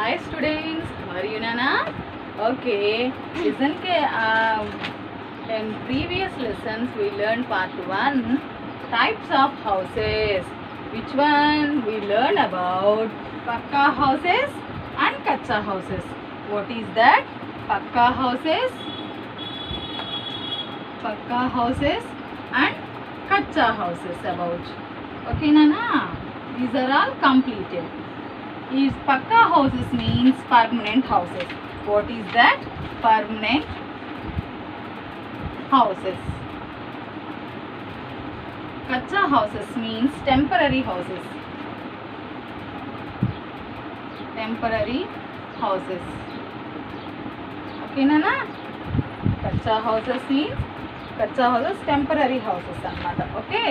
Hi students, how are you Nana? Okay, listen ke um, in previous lessons we learned part 1 types of houses. Which one? We learn about pakka houses and kacha houses. What is that? Pakka houses, pakka houses and kacha houses about. Okay Nana? These are all completed. is pakka houses means permanent houses. What is that? Permanent houses. Kacha houses means temporary houses. Temporary houses. Okay, Nana? Kacha houses means kacha houses temporary houses అన్నమాట okay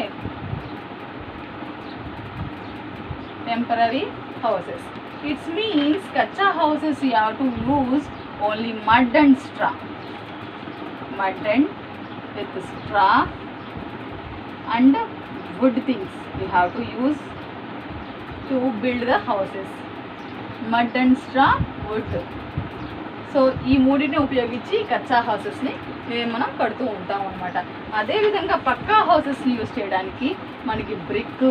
temporary houses. It means kacha houses you have to use only mud and straw. Mud and with straw and wood things you have to use to build the houses. Mud and straw, wood. So ఈ మూడింటిని ఉపయోగించి కచ్చా హౌసెస్ని మనం కడుతూ ఉంటాం అనమాట అదేవిధంగా పక్కా హౌసెస్ని use చేయడానికి మనకి brick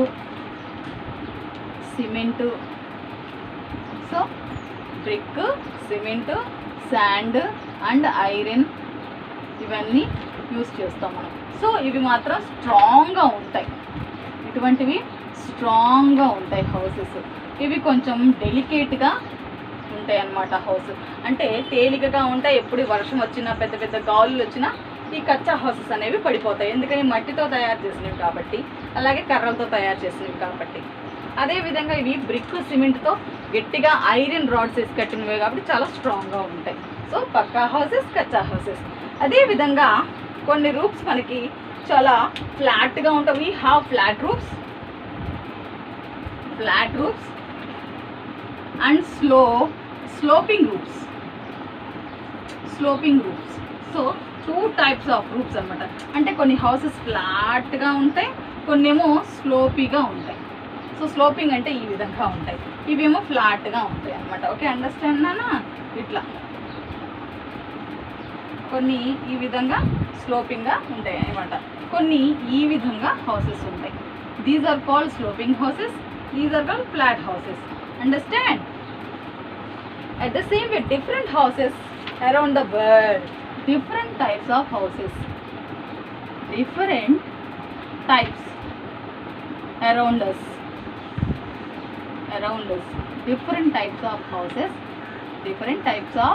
cement so brick cement sand and iron ఇవన్నీ యూస్ చేస్తాం మనం సో ఇవి మాత్రం స్ట్రాంగ్గా ఉంటాయి ఇటువంటివి స్ట్రాంగ్గా ఉంటాయి హౌసెస్ ఇవి కొంచెం డెలికేట్గా ఉంటాయి అన్నమాట హౌస్ అంటే తేలికగా ఉంటాయి ఎప్పుడు వర్షం వచ్చినా పెద్ద పెద్ద గాలులు వచ్చినా ఈ కచ్చా హౌసెస్ అనేవి పడిపోతాయి ఎందుకని మట్టితో తయారు చేసినవి కాబట్టి అలాగే కర్రలతో తయారు చేసినవి కాబట్టి అదేవిధంగా ఇవి బ్రిక్ సిమెంట్తో గట్టిగా ఐరన్ రాడ్స్ వేసి కట్టినవి కాబట్టి చాలా స్ట్రాంగ్గా ఉంటాయి so pucca houses kutcha houses అదేవిధంగా కొన్ని రూప్స్ మనకి చాలా ఫ్లాట్గా ఉంటాయి we have flat roofs flat roofs and slow sloping roofs sloping roofs so two types of roofs అన్నమాట అంటే కొన్ని హౌసెస్ ఫ్లాట్గా ఉంటాయి కొన్ని ఏమో స్లోపీగా ఉంటాయి సో స్లోపింగ్ అంటే ఈ విధంగా ఉంటాయి ఇవేమో ఫ్లాట్గా ఉంటాయి అన్నమాట ఓకే అండర్స్టాండ్ నానా ఇట్లా కొన్ని ఈ విధంగా స్లోపింగ్గా ఉంటాయి అన్నమాట కొన్ని ఈ విధంగా హౌసెస్ ఉంటాయి these are called sloping houses these are called flat houses understand at the same way different houses around the world different types of houses different types around us around us different types of houses different types of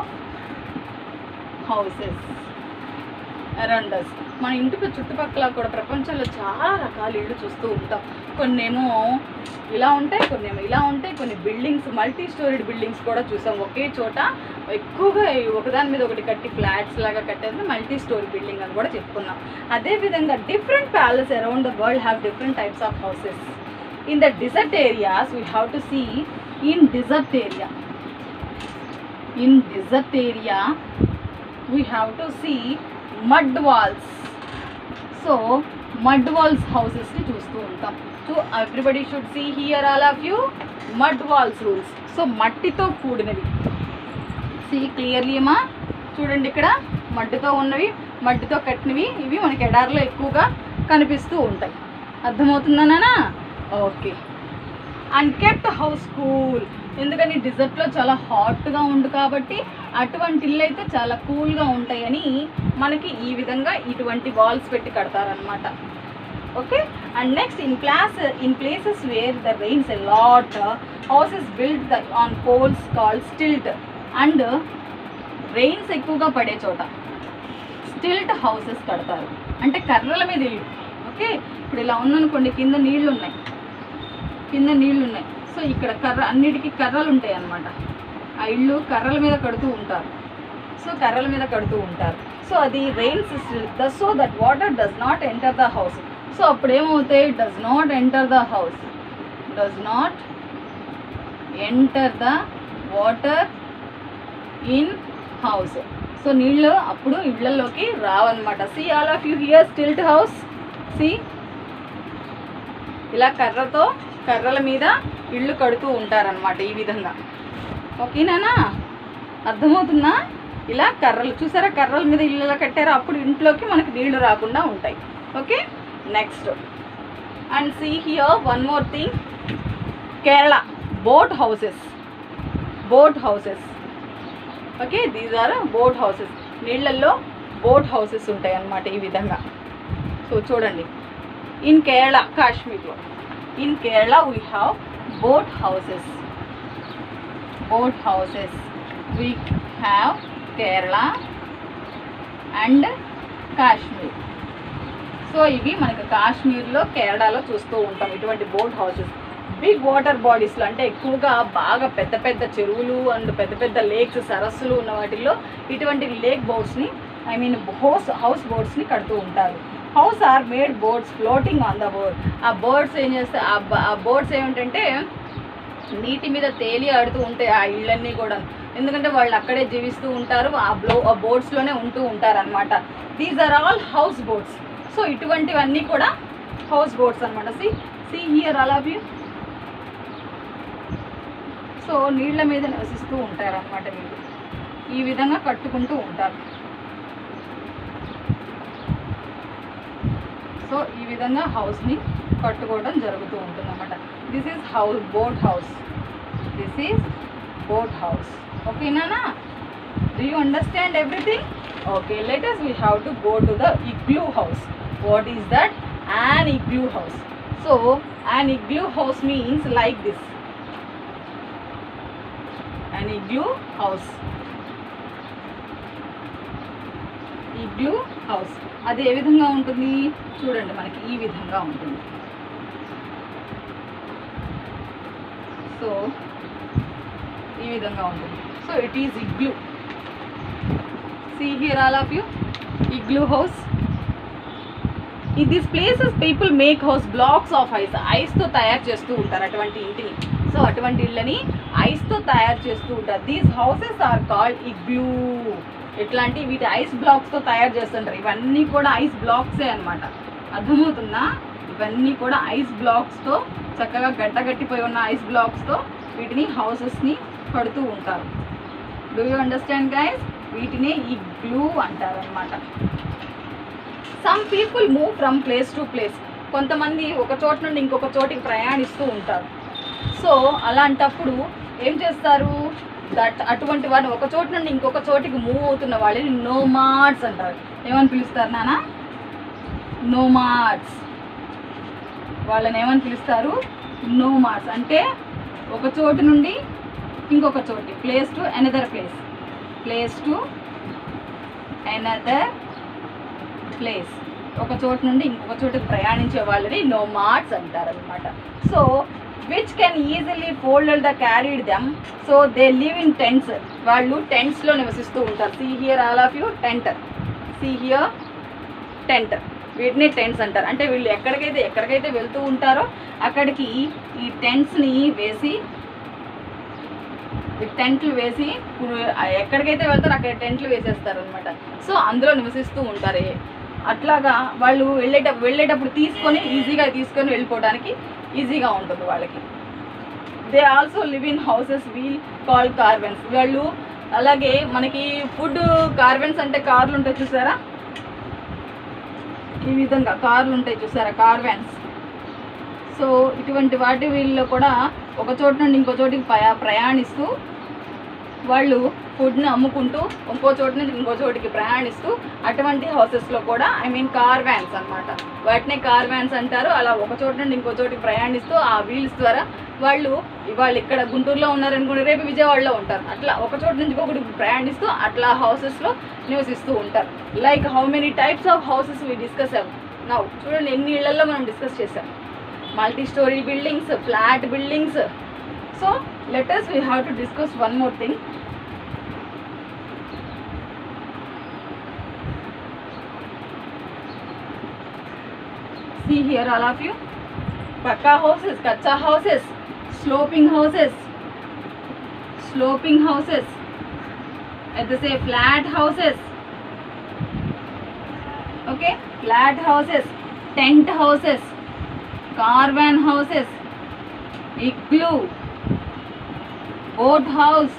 houses around us మన ఇంటికి చుట్టుపక్కల కూడా ప్రపంచంలో చాలా రకాల ఇళ్ళు చూస్తూ ఉంటాం కొన్నేమో ఇలా ఉంటాయి కొన్నేమో ఇలా ఉంటాయి కొన్ని బిల్డింగ్స్ మల్టీ స్టోరీడ్ బిల్డింగ్స్ కూడా చూసాం ఒకే చోట ఎక్కువగా ఈ ఒకదాని మీద ఒకటి కట్టి ఫ్లాట్స్ లాగా కట్టేది మల్టీ స్టోరీ బిల్డింగ్ అని కూడా చెప్పుకున్నాం అదేవిధంగా different places around the world have different types of houses in the desert areas we have to see in desert area in desert area we have to see mud walls so mud walls హౌసెస్ని చూస్తూ ఉంటాం so everybody should see here all of you mud walls rules so మట్టితో కూడినవి see clearly అమ్మా చూడండి ఇక్కడ మట్టితో ఉన్నవి మట్టితో కట్టినవి ఇవి మనకి ఎడారిలో ఎక్కువగా కనిపిస్తూ ఉంటాయి అర్థమవుతుందా నాన్న okay and kept house cool ఎందుకని డిజర్ట్లో చాలా హాట్గా ఉంది కాబట్టి అటువంటి ఇల్లు అయితే చాలా కూల్గా ఉంటాయని మనకి ఈ విధంగా ఇటువంటి వాల్స్ పెట్టి కడతారనమాట okay and next in places in places where the rains a lot houses build the on poles call stilt and rains ఎక్కువగా పడే చోట స్టిల్ట్ హౌసెస్ కడతారు అంటే కర్రల మీద ఇల్లు ఓకే ఇప్పుడు ఇలా ఉందనుకోండి కింద నీళ్లు ఉన్నాయి కింద నీళ్లు ఉన్నాయి సో ఇక్కడ కర్ర అన్నిటికీ కర్రలు ఉంటాయి అన్నమాట ఆ ఇల్లు కర్రల మీద కడుతూ ఉంటారు సో కర్రల మీద కడుతూ ఉంటారు సో అది rains the so that water does not enter the house so అప్పుడు ఏమవుతాయి does not enter the house does not enter the water in house so నీళ్ళు అప్పుడు ఇళ్లలోకి రావన్నమాట see all of you here stilt house see ఇలా కర్రతో కర్రల మీద ఇళ్ళు కడుతూ ఉంటారనమాట ఈ విధంగా ఓకేనా అర్థమవుతుందా ఇలా కర్రలు చూసారా కర్రల మీద ఇల్లు ఎలా కట్టారో అప్పుడు ఇంట్లోకి మనకి నీళ్లు రాకుండా ఉంటాయి okay next and see here one more thing Kerala boat houses boat houses okay these are boat houses నీళ్ళల్లో బోట్ హౌసెస్ ఉంటాయి అన్నమాట ఈ విధంగా సో చూడండి ఇన్ కేరళ కాశ్మీర్లో in Kerala we have boat houses boat houses we have Kerala and Kashmir so ఇవి మనకి కాశ్మీర్లో కేరళలో చూస్తూ ఉంటాం ఇటువంటి బోట్ హౌసెస్ బిగ్ వాటర్ బాడీస్లో అంటే ఎక్కువగా బాగా పెద్ద పెద్ద చెరువులు అండ్ పెద్ద పెద్ద లేక్స్ సరస్సులు ఉన్న వాటిల్లో ఇటువంటి లేక్ బోట్స్ని ఐ మీన్ హౌస్ హౌస్ బోట్స్ని కడుతూ ఉంటారు house are made boats floating on the board ఆ బోట్స్ ఏం చేస్తే ఆ బ- ఆ బోట్స్ ఏమిటంటే నీటి మీద తేలి ఆడుతూ ఉంటాయి ఆ ఇళ్ళన్నీ కూడా ఎందుకంటే వాళ్ళు అక్కడే జీవిస్తూ ఉంటారు ఆ బ్లో ఆ బోట్స్లోనే ఉంటూ ఉంటారు అనమాట these are all house boats so ఇటువంటివన్నీ కూడా హౌస్ బోట్స్ అనమాట సి సి హియర్ అలా వ్యూ సో నీళ్ళ మీద నివసిస్తూ ఉంటారు అనమాట వీళ్ళు ఈ విధంగా కట్టుకుంటూ ఉంటారు సో ఈ విధంగా హౌస్ని కట్టుకోవడం జరుగుతూ ఉంటుంది అనమాట this is house boat house this is boat house ఓకేనా do you understand everything okay letters we have to go to the igloo house what is that an igloo house so an igloo house means like this an igloo house igloo house అది ఏ విధంగా ఉంటుంది చూడండి మనకి ఈ విధంగా ఉంటుంది so ఈ విధంగా ఉంటుంది so it is igloo see here all of you igloo house ఈ this places people make house blocks of ice ఐస్తో తయారు చేస్తూ ఉంటారు అటువంటి ఇంటిని సో అటువంటి ఇళ్ళని ఐస్తో తయారు చేస్తూ ఉంటారు these houses are called igloo ఇట్లాంటి వీటి ఐస్ బ్లాక్స్తో తయారు చేస్తుంటారు ఇవన్నీ కూడా ఐస్ బ్లాక్సే అన్నమాట అర్థమవుతుందా ఇవన్నీ కూడా ఐస్ బ్లాక్స్తో చక్కగా గడ్డగట్టిపోయి ఉన్న ఐస్ బ్లాక్స్తో వీటిని హౌసెస్ని కడుతూ ఉంటారు డూ యూ అండర్స్టాండ్ గైస్ వీటిని ఇగ్లూ అంటారు అనమాట some people move from place to place కొంతమంది ఒక చోట నుండి ఇంకొక చోటికి ప్రయాణిస్తూ ఉంటారు సో అలాంటప్పుడు ఏం చేస్తారు దట్ అటువంటి వారిని ఒక చోటు నుండి ఇంకొక చోటికి మూవ్ అవుతున్న వాళ్ళని నోమాడ్స్ అంటారు ఏమని పిలుస్తారు నాన్న నోమాడ్స్ వాళ్ళని ఏమని పిలుస్తారు నోమాడ్స్ అంటే ఒక చోటు నుండి ఇంకొక చోటి place to another place place to another place ఒక చోటు నుండి ఇంకొక చోటుకి ప్రయాణించే వాళ్ళని నోమాడ్స్ అంటారు అనమాట so which can easily fold the carried them so they live in tents వాళ్ళు టెంట్స్లో నివసిస్తూ ఉంటారు see here all of you tent see here tent వీటిని టెంట్స్ అంటారు అంటే వీళ్ళు ఎక్కడికైతే ఎక్కడికైతే వెళ్తూ ఉంటారో అక్కడికి ఈ టెంట్స్ని వేసి ఈ టెంట్లు వేసి ఇప్పుడు ఎక్కడికైతే వెళ్తారో అక్కడ టెంట్లు వేసేస్తారు అనమాట సో అందులో నివసిస్తూ ఉంటారు అట్లాగా వాళ్ళు వెళ్ళేట వెళ్ళేటప్పుడు తీసుకొని ఈజీగా తీసుకొని వెళ్ళిపోవడానికి ఈజీగా ఉంటుంది వాళ్ళకి they also live in houses wheel call caravans వాళ్ళు అలాగే మనకి ఫుడ్ కార్వెన్స్ అంటే కార్లు ఉంటాయి చూసారా ఈ విధంగా కార్లు ఉంటాయి చూసారా కార్వెన్స్ సో ఇటువంటి వాటి వీళ్ళలో కూడా ఒక చోటు నుండి ఇంకో చోటికి ప్రయా ప్రయాణిస్తూ వాళ్ళు ఫుడ్ని అమ్ముకుంటూ ఇంకో చోటు నుంచి ఇంకో చోటికి ప్రయాణిస్తూ అటువంటి హౌసెస్లో కూడా ఐ మీన్ కార్ వ్యాన్స్ అనమాట వాటినే కార్ వ్యాన్స్ అంటారు అలా ఒక చోటు నుండి ఇంకో చోటికి ప్రయాణిస్తూ ఆ వీల్స్ ద్వారా వాళ్ళు వాళ్ళు ఇక్కడ గుంటూరులో ఉన్నారనుకుంటే రేపు విజయవాడలో ఉంటారు అట్లా ఒక చోటు నుంచి ఇంకొకటి ప్రయాణిస్తూ అట్లా హౌసెస్లో నివసిస్తూ ఉంటారు like how many types of houses we discuss now చూడండి ఎన్ని ఇళ్లలో మనం డిస్కస్ చేసాం multi storey buildings flat buildings so letters we have to discuss one more thing see here all of you pakka houses kacha houses sloping houses sloping houses at the say flat houses okay flat houses tent houses caravan houses igloo boat house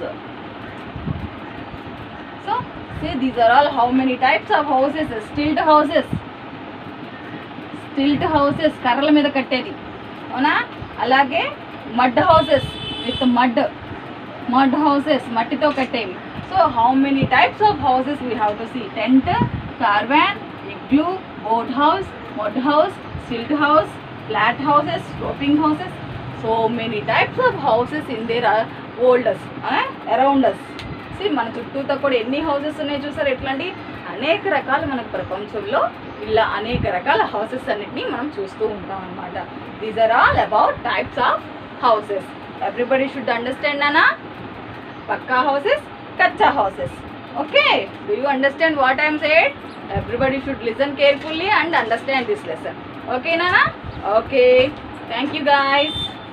so see these are all how many types of houses stilt houses stilt houses కర్రల మీద కట్టేది అవునా అలాగే mud houses with mud mud houses మట్టితో కట్టేవి so how many types of houses we have to see tent caravan igloo boat house mud house stilt house flat houses sloping houses so many types of houses in there olders around us see మన చుట్టూతో కూడా ఎన్ని houses ఉన్నాయి చూసారు ఎట్లాంటి అనేక రకాల మనకు ప్రపంచంలో ఇలా అనేక రకాల హౌసెస్ అన్నిటిని మనం చూస్తూ ఉంటాం అనమాట these are all about types of houses everybody should understand నానా pucca houses kutcha houses okay do you understand what I'm said everybody should listen carefully and understand this lesson okay నానా ఓకే థ్యాంక్ యూ గాయస్